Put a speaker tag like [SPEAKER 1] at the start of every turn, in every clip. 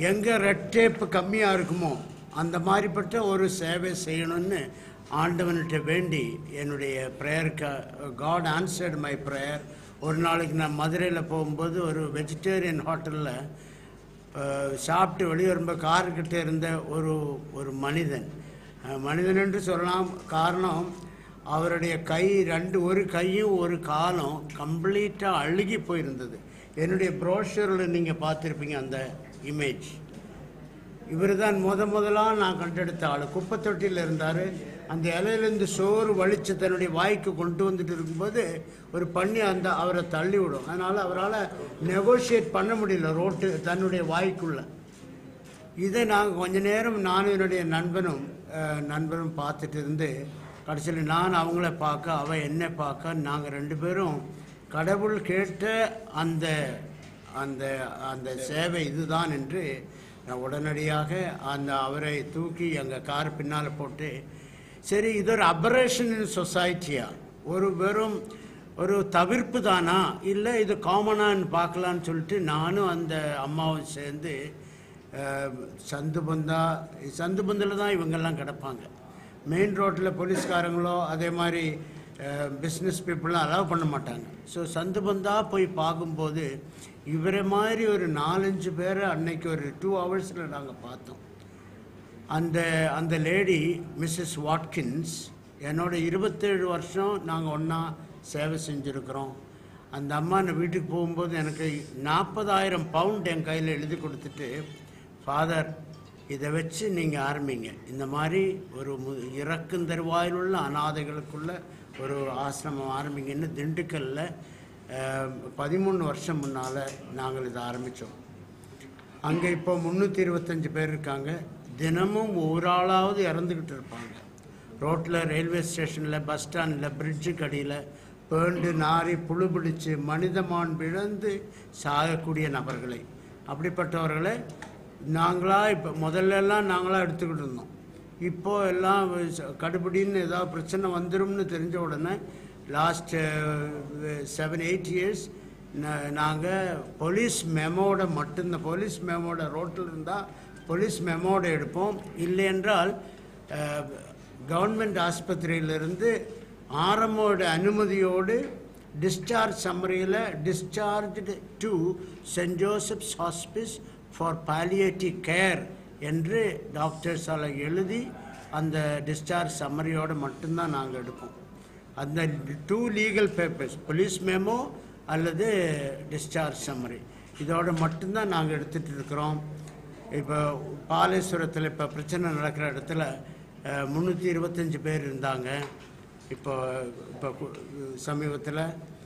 [SPEAKER 1] எங்கே red tape கம்மியாக இருக்குமோ அந்த மாதிரிப்பட்ட ஒரு சேவை செய்யணும்னு ஆண்டவன்கிட்ட வேண்டி என்னுடைய ப்ரேயருக்கு காட் ஆன்சர்டு மை ப்ரேயர் ஒரு நாளைக்கு நான் மதுரையில் போகும்போது ஒரு வெஜிடேரியன் ஹோட்டலில் சாப்பிட்டு வெளியே வரும்போது கார்கிட்ட இருந்த ஒரு ஒரு மனிதன் அஹ், மனிதன் என்று சொல்லலாம் காரணம் அவருடைய கை ரெண்டு ஒரு கையும் ஒரு காலும் கம்ப்ளீட்டாக அழுகி போயிருந்தது என்னுடைய ப்ரோஷரில் நீங்கள் பார்த்துருப்பீங்க அந்த இமேஜ் இவர் தான் முத முதலாக நான் கண்டெடுத்த ஆள் குப்பை தொட்டியில் இருந்தார் அந்த இலையிலேருந்து சோறு வலிச்சு தன்னுடைய வாய்க்கு கொண்டு வந்துட்டு இருக்கும்போது ஒரு பண்ணி அந்த அவரை தள்ளி விடும் அதனால் அவரால் நெகோஷியேட் பண்ண முடியல ரோட்டு தன்னுடைய வாய்க்குள்ள இதை நாங்கள் கொஞ்ச நேரம் நானும் என்னுடைய நண்பனும் அஹ், நண்பனும் பார்த்துட்டு இருந்து கடைசியில் நான் அவங்கள பார்க்க அவ என்னை பார்க்க நாங்கள் ரெண்டு பேரும் கடவுள் கேட்ட அந்த அந்த அந்த சேவை இதுதான் என்று நான் உடனடியாக அந்த அவரை தூக்கி எங்கள் கார் பின்னால் போட்டு சரி இது ஒரு அபரேஷன் இன் சொசைட்டியா ஒரு வெறும் ஒரு தவிர்ப்பு தானா இல்லை இது காமனான்னு பார்க்கலான்னு சொல்லிட்டு நானும் அந்த அம்மாவும் சேர்ந்து அஹ், சந்து பந்தா சந்து பந்தில் தான் இவங்கெல்லாம் கிடப்பாங்க மெயின் ரோட்டில் போலீஸ்காரங்களோ அதே மாதிரி பிஸ்னஸ் பீப்புளும் அலோவ் பண்ண மாட்டாங்க ஸோ சந்து பந்தா போய் பார்க்கும்போது இவரை மாதிரி ஒரு நாலஞ்சு பேரை அன்னைக்கு ஒரு டூ ஹவர்ஸில் நாங்கள் பார்த்தோம் அந்த அந்த லேடி மிஸ்ஸஸ் வாட்கின்ஸ் என்னோட இருபத்தேழு வருஷம் நாங்கள் ஒன்றா சேவை செஞ்சுருக்கிறோம் அந்த அம்மா நான் வீட்டுக்கு போகும்போது எனக்கு நாற்பதாயிரம் பவுண்ட் என் கையில் எழுதி கொடுத்துட்டு ஃபாதர் இதை வச்சு நீங்கள் ஆரம்பிங்க இந்த மாதிரி ஒரு மு இறக்கும் தருவாயில் உள்ள அனாதைகளுக்குள்ள ஒரு ஆசிரமம் ஆரம்பிங்கன்னு திண்டுக்கல்லில் பதிமூணு வருஷம் முன்னால் நாங்கள் இதை ஆரம்பித்தோம் அங்கே இப்போ முந்நூற்றி இருபத்தஞ்சு பேர் இருக்காங்க தினமும் ஒரு ஆளாவது இறந்துக்கிட்டு இருப்பாங்க ரோட்டில் ரயில்வே ஸ்டேஷனில் பஸ் ஸ்டாண்டில் பிரிட்ஜுக்கு அடியில் பேண்டு நாரி புழு பிடிச்சு மனிதமான் விழுந்து சாகக்கூடிய நபர்களை அப்படிப்பட்டவர்களை நாங்களாக இப்போ முதல்ல எல்லாம் நாங்களாக எடுத்துக்கிட்டு இருந்தோம் இப்போ எல்லாம் ச- கடுபிடின்னு ஏதாவது பிரச்சனை வந்துரும்னு தெரிஞ்ச உடனே லாஸ்ட் செவன் எயிட் இயர்ஸ் நாங்கள் போலீஸ் மெமோட மட்டும்தான் போலீஸ் மெமோட ரோட்டில் இருந்தால் போலீஸ் மெமோட எடுப்போம் இல்லை என்றால் கவர்மெண்ட் ஆஸ்பத்திரியிலிருந்து ஆரம்போட அனுமதியோடு டிஸ்சார்ஜ் சம்மரியில் discharged to saint Joseph's hospice for palliative care என்று டாக்டர்ஸால் எழுதி அந்த டிஸ்சார்ஜ் சம்மரியோடு மட்டும்தான் நாங்கள் எடுப்போம் அந்த two legal papers police memo அல்லது டிஸ்சார்ஜ் சம்மரி இதோட மட்டும்தான் நாங்கள் எடுத்துகிட்டு இருக்கிறோம் இப்போ பாலேஸ்வரத்தில் இப்போ பிரச்சனை நடக்கிற இடத்துல முந்நூற்றி இருபத்தஞ்சி பேர் இருந்தாங்க இப்போ இப்போ சமீபத்தில்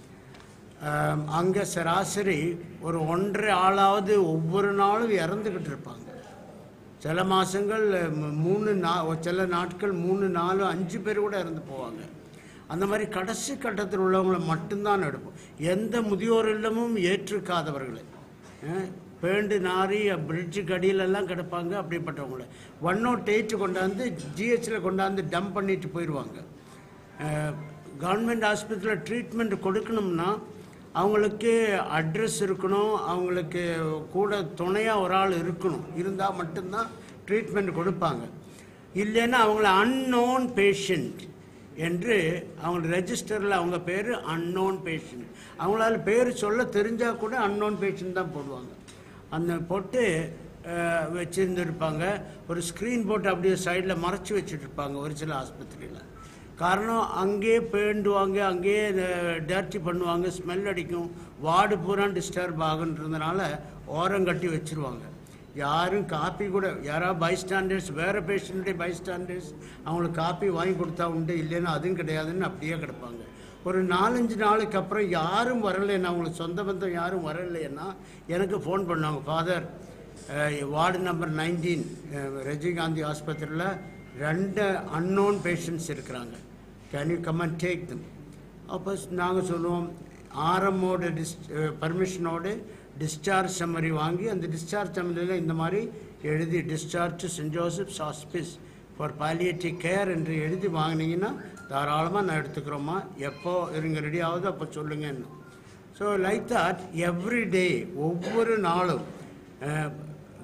[SPEAKER 1] அங்கே சராசரி ஒரு ஒன்றரை ஆளாவது ஒவ்வொரு நாளும் இறந்துக்கிட்டு இருப்பாங்க சில மாதங்கள் மூணு நா சில நாட்கள் மூணு நாலு அஞ்சு பேர் கூட இறந்து போவாங்க அந்த மாதிரி கடைசி கட்டத்தில் உள்ளவங்களை மட்டும்தான் எடுப்போம் எந்த முதியோர் இல்லமும் ஏற்றுக்காதவர்களை அஹ், பேண்டு நாரி பிரிட்ஜுக்கு அடியிலெல்லாம் கிடப்பாங்க அப்படிப்பட்டவங்கள ஒன் நாட் எயிட்டு கொண்டாந்து ஜிஹெச்சில் கொண்டாந்து டம்ப் பண்ணிட்டு போயிடுவாங்க கவர்மெண்ட் ஆஸ்பத்திரியில் ட்ரீட்மெண்ட் கொடுக்கணும்னா அவங்களுக்கு அட்ரஸ் இருக்கணும் அவங்களுக்கு கூட துணையாக ஒரு ஆள் இருக்கணும் இருந்தால் மட்டும்தான் ட்ரீட்மெண்ட் கொடுப்பாங்க இல்லைன்னா அவங்கள அன்னோன் பேஷண்ட் என்று அவங்க ரெஜிஸ்டரில் அவங்க பேர் அன்னோன் பேஷண்ட் அவங்களால பேர் சொல்ல தெரிஞ்சால் கூட அன்னோன் பேஷண்ட் தான் போடுவாங்க அந்த போட்டு வச்சுருந்துருப்பாங்க ஒரு ஸ்க்ரீன் போட்டு அப்படியே சைடில் மறைச்சி வச்சுட்ருப்பாங்க ஒரு சில ஆஸ்பத்திரியில் காரணம் அங்கேயே பேண்டுவாங்க அங்கேயே டர்ட்டி பண்ணுவாங்க ஸ்மெல் அடிக்கும் வார்டு பூரா டிஸ்டர்ப் ஆகுன்றதுனால ஓரம் கட்டி வச்சுருவாங்க யாரும் காப்பி கூட யாராவது பைஸ்டாண்டர்ஸ் வேறு பேஷண்ட்டுடைய பைஸ்டாண்டர்ஸ் அவங்களுக்கு காப்பி வாங்கி கொடுத்தா உண்டு இல்லைன்னா அதுவும் கிடையாதுன்னு அப்படியே கிடப்பாங்க ஒரு நாலஞ்சு நாளுக்கு அப்புறம் யாரும் வரலைன்னா அவங்களுக்கு சொந்த பந்தம் யாரும் வரலைன்னா எனக்கு ஃபோன் பண்ணாங்க ஃபாதர் வார்டு நம்பர் நைன்டீன் ரஜினிகாந்தி ஆஸ்பத்திரியில் ரெண்டு அன்னோன் பேஷண்ட்ஸ் இருக்கிறாங்க can you come and take them அப்போ நாங்கள் சொல்லுவோம் ஆர்எம்மோட டிஸ் பர்மிஷனோடு டிஸ்சார்ஜ் சம்மரி வாங்கி அந்த டிஸ்சார்ஜ் சம்மரியில் இந்த மாதிரி எழுதி discharge saint Joseph's hospice for palliative care என்று எழுதி வாங்கினீங்கன்னா தாராளமாக நான் எடுத்துக்கிறோமா எப்போ இருங்க ரெடி ஆகுதோ அப்போ சொல்லுங்கன்னு so like that every day ஒவ்வொரு நாளும்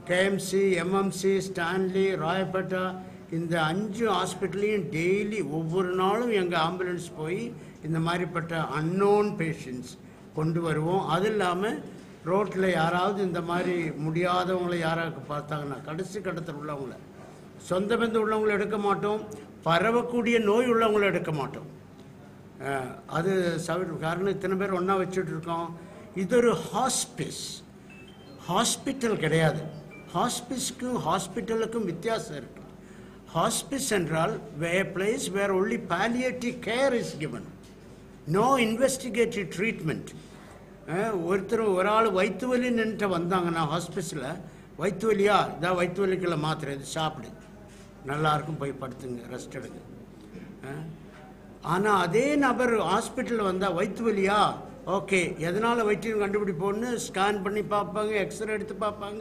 [SPEAKER 1] கேஎம்சி எம்எம்சி ஸ்டான்லி ராயப்பேட்டா இந்த அஞ்சு ஹாஸ்பிட்டல்லையும் டெய்லி ஒவ்வொரு நாளும் எங்கள் ஆம்புலன்ஸ் போய் இந்த மாதிரிப்பட்ட அன்னோன் பேஷண்ட்ஸ் கொண்டு வருவோம் அது இல்லாமல் ரோட்டில் யாராவது இந்த மாதிரி முடியாதவங்களை யாராவது பார்த்தாங்கன்னா கடைசி கட்டத்தில் உள்ளவங்கள சொந்த பந்து உள்ளவங்களை எடுக்க மாட்டோம் பரவக்கூடிய நோய் உள்ளவங்களை எடுக்க மாட்டோம் அஹ், அது சவி காரணம் இத்தனை பேர் ஒன்றா வச்சுட்டு இருக்கோம் இது ஒரு ஹாஸ்பிஸ் ஹாஸ்பிட்டல் கிடையாது ஹாஸ்பிஸ்க்கும் ஹாஸ்பிட்டலுக்கும் வித்தியாசம் இருக்கு ஹாஸ்பிஸ் என்றால் way place where only palliative care is given no investigative treatment ஒருத்தர் ஒரு ஆள் வயிற்று வலி நின்றுட்டு வந்தாங்கன்னா ஹாஸ்பிஸில் வயிற்று வலியா இதான் வயிற்று வலிக்குள்ள மாத்திரை இது சாப்பிடு நல்லா இருக்கும் போய் படுத்துங்க ரெஸ்ட் எடுங்க ஆனால் அதே நபர் ஹாஸ்பிட்டலில் வந்தால் வயிற்று வலியா ஓகே எதனால் வயிற்று கண்டுபிடிப்போன்னு ஸ்கேன் பண்ணி பார்ப்பாங்க எக்ஸ்ரே எடுத்து பார்ப்பாங்க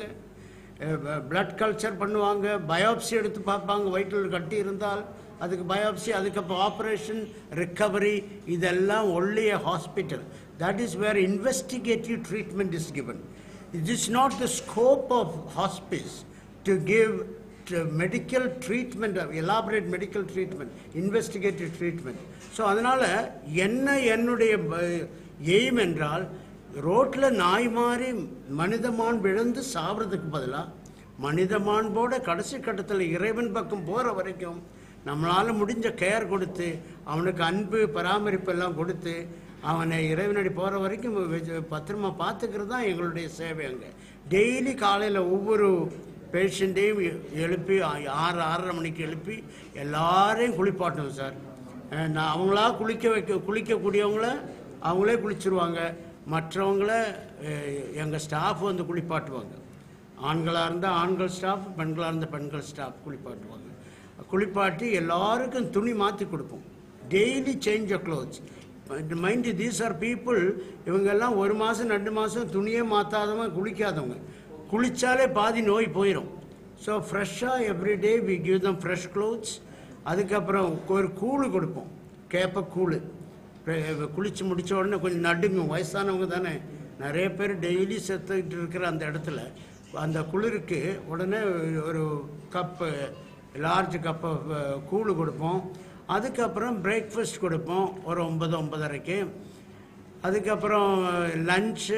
[SPEAKER 1] பிளட் கல்ச்சர் பண்ணுவாங்க பயாப்சி எடுத்து பார்ப்பாங்க வயிற்றில் கட்டி இருந்தால் அதுக்கு பயாப்சி அதுக்கப்புறம் ஆப்ரேஷன் ரிக்கவரி இதெல்லாம் only hospital that is where investigative treatment is given it is not the scope of hospice to give to medical treatment elaborate medical treatment investigative treatment so அதனால் என்ன என்னுடைய எய்ம் என்றால் ரோட்டில் நாய் மாதிரி மனித மாண்பு இழந்து சாவறதுக்கு பதிலாக மனித மாண்போட கடைசி கட்டத்தில் இறைவன் பக்கம் போகிற வரைக்கும் நம்மளால் முடிஞ்ச கேர் கொடுத்து அவனுக்கு அன்பு பராமரிப்பு எல்லாம் கொடுத்து அவனை இறைவனடி போகிற வரைக்கும் வெ- பத்திரமா பார்த்துக்கிறது தான் எங்களுடைய சேவை அங்கே டெய்லி காலையில் ஒவ்வொரு பேஷண்ட்டையும் எழுப்பி ஆ- ஆறு ஆறரை மணிக்கு எழுப்பி எல்லாரையும் குளிப்பாட்டணும் சார் அஹ் நான் அவங்களா குளிக்க வைக்க குளிக்கக்கூடியவங்கள அவங்களே குளிச்சிருவாங்க மற்றவங்கள எங்கள் ஸ்டாஃப் வந்து குளிப்பாட்டுவாங்க ஆண்களாக இருந்தால் ஆண்கள் ஸ்டாஃப் பெண்களாக இருந்தால் பெண்கள் ஸ்டாஃப் குளிப்பாட்டுவாங்க குளிப்பாட்டி எல்லாருக்கும் துணி மாற்றி கொடுப்போம் daily change of clothes mind these are people இவங்கெல்லாம் ஒரு மாதம் ரெண்டு மாதம் துணியே மாற்றாதவங்க குளிக்காதவங்க குளித்தாலே பாதி நோய் போயிடும் ஸோ ஃப்ரெஷ்ஷாக everyday we give them fresh clothes அதுக்கப்புறம் ஒரு கூழு கொடுப்போம் கேப்ப கூழு இப்ப குளிச்சு முடிச்ச உடனே கொஞ்சம் நடுங்கும் வயசானவங்க தானே நிறைய பேர் டெய்லி செத்துக்கிட்டு இருக்கிற அந்த இடத்துல அந்த குளிருக்கு உடனே ஒரு கப்பு லார்ஜ் கப்பு கூழு கொடுப்போம் அதுக்கப்புறம் பிரேக்ஃபாஸ்ட் கொடுப்போம் ஒரு ஒன்பது ஒன்பதரைக்கு அதுக்கப்புறம் லஞ்சு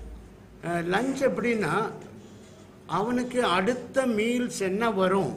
[SPEAKER 1] லஞ்ச் எப்படின்னா அவனுக்கு அடுத்த மீல்ஸ் என்ன வரும்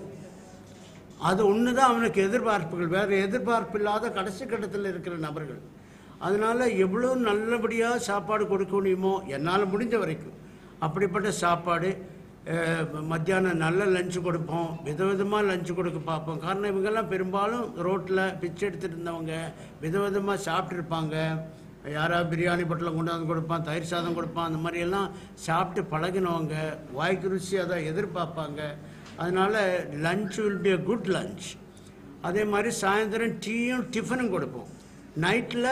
[SPEAKER 1] அது ஒன்று தான் அவனுக்கு எதிர்பார்ப்புகள் வேறு எதிர்பார்ப்பு இல்லாத கடைசி கட்டத்தில் இருக்கிற நபர்கள் அதனால் எவ்வளோ நல்லபடியாக சாப்பாடு கொடுக்க முடியுமோ என்னால் முடிஞ்ச வரைக்கும் அப்படிப்பட்ட சாப்பாடு அஹ், மத்தியானம் நல்ல லஞ்சு கொடுப்போம் விதவிதமாக லஞ்சு கொடுக்க பார்ப்போம் காரணம் இவங்கெல்லாம் பெரும்பாலும் ரோட்டில் பிச்சை எடுத்துட்டு இருந்தவங்க விதவிதமாக சாப்பிட்ருப்பாங்க யாராவது பிரியாணி பொட்டலம் கொண்டு வந்து கொடுப்பான் தயிர் சாதம் கொடுப்பான் அந்த மாதிரியெல்லாம் சாப்பிட்டு பழகினவங்க வாய்க்கு ருசியாக தான் எதிர்பார்ப்பாங்க அதனால் lunch will be a good lunch அதே மாதிரி சாயந்தரம் டீயும் டிஃபனும் கொடுப்போம் நைட்டில்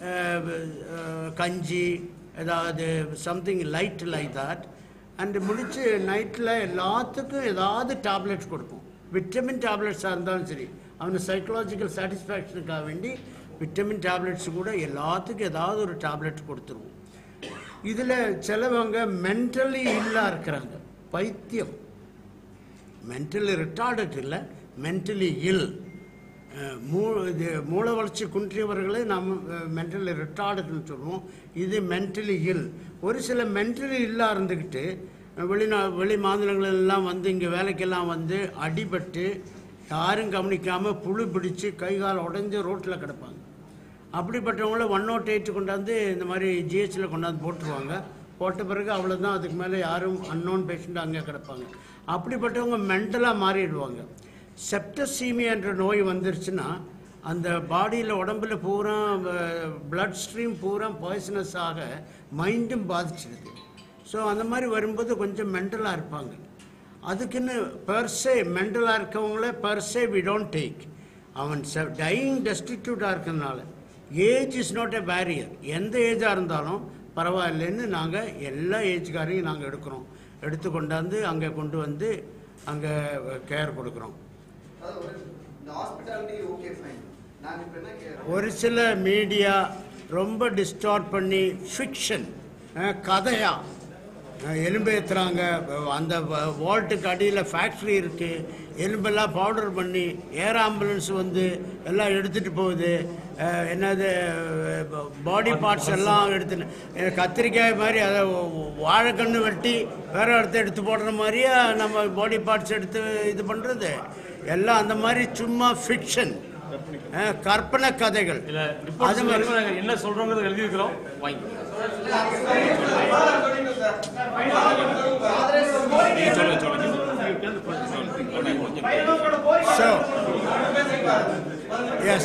[SPEAKER 1] கஞ்சி ஏதாவது something light like that and முடிச்சு நைட்டில் எல்லாத்துக்கும் ஏதாவது டேப்லெட்ஸ் கொடுப்போம் விட்டமின் டேப்லெட்ஸாக இருந்தாலும் சரி அவனுக்கு சைக்கலாஜிக்கல் சாட்டிஸ்ஃபேக்ஷனுக்காக வேண்டி விட்டமின் டேப்லெட்ஸ் கூட எல்லாத்துக்கும் ஏதாவது ஒரு டேப்லெட் கொடுத்துருவோம் இதில் சிலவங்க மென்டலி இல்லாக இருக்கிறாங்க பைத்தியம் மென்டலி ரிட்டார்டட் இல்லை மென்டலி இல் மூ இது மூல வளர்ச்சி குன்றியவர்களை நாம் மென்டலி ரிட்டார்டுன்னு சொல்லுவோம் இது மென்டலி இல் ஒரு சில மென்டலி இல்லாக இருந்துக்கிட்டு வெளிநா வெளி மாநிலங்களெல்லாம் வந்து இங்கே வேலைக்கெல்லாம் வந்து அடிபட்டு யாரும் கவனிக்காமல் புழு பிடிச்சு கை கால் உடஞ்சி ரோட்டில் கிடப்பாங்க அப்படிப்பட்டவங்கள ஒன் நாட் எயிட் கொண்டாந்து இந்த மாதிரி ஜிஹெச்சில் கொண்டாந்து போட்டுருவாங்க போட்ட பிறகு அவ்வளோதான் அதுக்கு மேலே யாரும் அன்னோன் பேஷண்ட் அங்கே கிடப்பாங்க அப்படிப்பட்டவங்க மென்டலாக மாறிடுவாங்க செப்டசீமியா என்ற நோய் வந்துருச்சுன்னா அந்த பாடியில் உடம்புல பூரா blood ஸ்ட்ரீம் பூரா பாய்சனஸ் ஆக மைண்டும் பாதிச்சிடுது ஸோ அந்த மாதிரி வரும்போது கொஞ்சம் மென்டலாக இருப்பாங்க அதுக்குன்னு பெர்சே மென்டலாக இருக்கவங்கள பெர்சே வி டோன்ட் டேக் அவன் டையிங் டெஸ்டிடியூட்டாக இருக்கிறதுனால age is not a barrier எந்த ஏஜாக இருந்தாலும் பரவாயில்லைன்னு நாங்கள் எல்லா ஏஜ்காரையும் நாங்கள் எடுக்கிறோம் எடுத்து கொண்டாந்து அங்கே கொண்டு வந்து அங்கே கேர் கொடுக்குறோம்
[SPEAKER 2] அதாவது ஒரு இந்த ஹாஸ்பிட்டாலிட்டி ஓகே ஃபைன் நாங்கள் இப்போ என்ன கேட்குறோம்
[SPEAKER 1] ஒரு சில மீடியா ரொம்ப டிஸ்டார்ட் பண்ணி ஃபிக்ஷன் கதையா அஹ், எலும்பு ஏற்றுறாங்க அந்த வால்ட்டுக்கு அடியில் ஃபேக்ட்ரி இருக்குது எலும்பெல்லாம் பவுடர் பண்ணி ஏர் ஆம்புலன்ஸ் வந்து எல்லாம் எடுத்துகிட்டு போகுது அஹ், என்னது பாடி பார்ட்ஸ் எல்லாம் எடுத்து அஹ், கத்திரிக்காய் மாதிரி அதை வாழைக்கன்று வெட்டி வேற இடத்த எடுத்து போடுற மாதிரியே நம்ம பாடி பார்ட்ஸ் எடுத்து இது பண்ணுறது எல்லாம் அந்த மாதிரி சும்மா ஃபிக்ஷன் கற்பனை கதைகள்
[SPEAKER 3] இல்ல
[SPEAKER 1] அது
[SPEAKER 3] ரிப்போர்ட்
[SPEAKER 1] மாதிரி
[SPEAKER 3] நாங்க என்ன சொல்றோங்கிறத எழுதி இருக்கிறோம் வாங்கி
[SPEAKER 1] So, yes.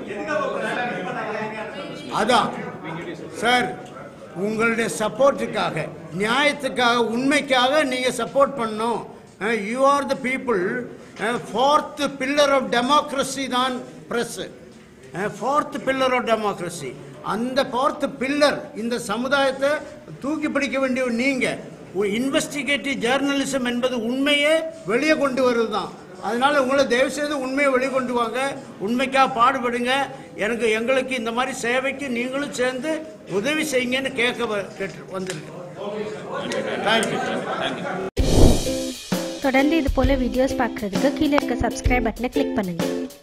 [SPEAKER 1] அதான் சார் உங்களுடைய சப்போர்ட்டுக்காக நியாயத்துக்காக உண்மைக்காக நீங்கள் சப்போர்ட் பண்ணணும் you are the people fourth pillar of democracy தான் press fourth pillar of democracy அந்த ஃபோர்த் பில்லர் இந்த சமுதாயத்தை தூக்கி பிடிக்க வேண்டிய நீங்கள் இன்வெஸ்டிகேட்டிவ் ஜேர்னலிசம் என்பது உண்மையே வெளியே கொண்டு வருது தான் அதனால உங்களை தயவுசெய்து உண்மையை வெளிக்கொண்டு வாங்க உண்மைக்காக பாடுபடுங்க எனக்கு எங்களுக்கு இந்த மாதிரி சேவைக்கு நீங்களும் சேர்ந்து உதவி செய்யுங்கன்னு கேட்க வ- கேட்டு வந்திருக்கேன் தேங்க்யூ
[SPEAKER 4] தொடர்ந்து இது போல வீடியோஸ் பார்க்குறதுக்கு கீழே இருக்க சப்ஸ்கிரைப் பட்டனை கிளிக் பண்ணுங்கள்